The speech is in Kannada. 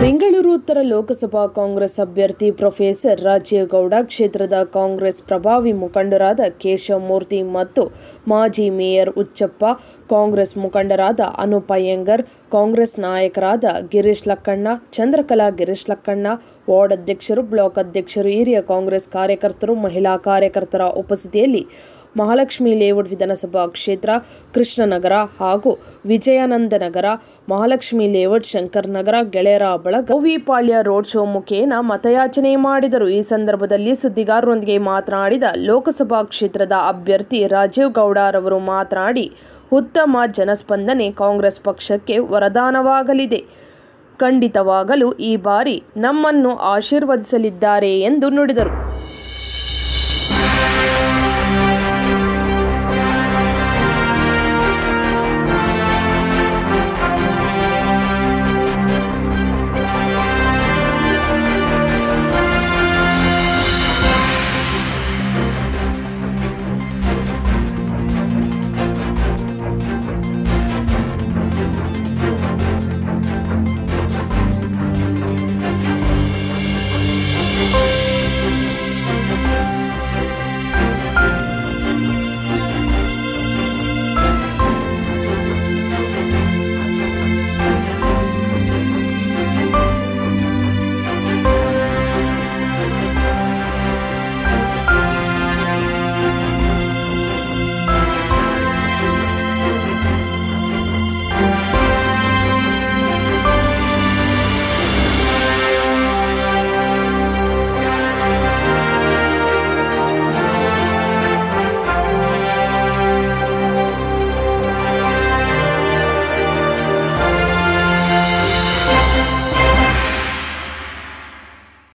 ಬೆಂಗಳೂರು ಉತ್ತರ ಲೋಕಸಭಾ ಕಾಂಗ್ರೆಸ್ ಅಭ್ಯರ್ಥಿ ಪ್ರೊಫೆಸರ್ ರಾಜೀವ್ ಗೌಡ ಕ್ಷೇತ್ರದ ಕಾಂಗ್ರೆಸ್ ಪ್ರಭಾವಿ ಮುಖಂಡರಾದ ಕೇಶವಮೂರ್ತಿ ಮತ್ತು ಮಾಜಿ ಮೇಯರ್ ಹುಚ್ಚಪ್ಪ ಕಾಂಗ್ರೆಸ್ ಮುಖಂಡರಾದ ಅನೂಪ್ ಅಯ್ಯಂಗರ್ ಕಾಂಗ್ರೆಸ್ ನಾಯಕರಾದ ಗಿರೀಶ್ ಲಕ್ಕಣ್ಣ ಚಂದ್ರಕಲಾ ಗಿರೀಶ್ ಲಕ್ಕಣ್ಣ ವಾರ್ಡ್ ಅಧ್ಯಕ್ಷರು ಬ್ಲಾಕ್ ಅಧ್ಯಕ್ಷರು ಹಿರಿಯ ಕಾಂಗ್ರೆಸ್ ಕಾರ್ಯಕರ್ತರು ಮಹಿಳಾ ಕಾರ್ಯಕರ್ತರ ಉಪಸ್ಥಿತಿಯಲ್ಲಿ ಮಹಾಲಕ್ಷ್ಮಿ ಲೇಔಟ್ ವಿಧಾನಸಭಾ ಕ್ಷೇತ್ರ ಕೃಷ್ಣನಗರ ಹಾಗೂ ವಿಜಯಾನಂದನಗರ ಮಹಾಲಕ್ಷ್ಮಿ ಲೇಔಟ್ ಶಂಕರ್ನಗರ ಗೆಳೆಯರ ಬಳಗ ಗೌವಿಪಾಳ್ಯ ರೋಡ್ ಶೋ ಮುಖೇನ ಮತಯಾಚನೆ ಮಾಡಿದರು ಈ ಸಂದರ್ಭದಲ್ಲಿ ಸುದ್ದಿಗಾರರೊಂದಿಗೆ ಮಾತನಾಡಿದ ಲೋಕಸಭಾ ಕ್ಷೇತ್ರದ ಅಭ್ಯರ್ಥಿ ರಾಜೀವ್ ಗೌಡರವರು ಮಾತನಾಡಿ ಉತ್ತಮ ಜನಸ್ಪಂದನೆ ಕಾಂಗ್ರೆಸ್ ಪಕ್ಷಕ್ಕೆ ವರದಾನವಾಗಲಿದೆ ಖಂಡಿತವಾಗಲೂ ಈ ಬಾರಿ ನಮ್ಮನ್ನು ಆಶೀರ್ವದಿಸಲಿದ್ದಾರೆ ಎಂದು ನುಡಿದರು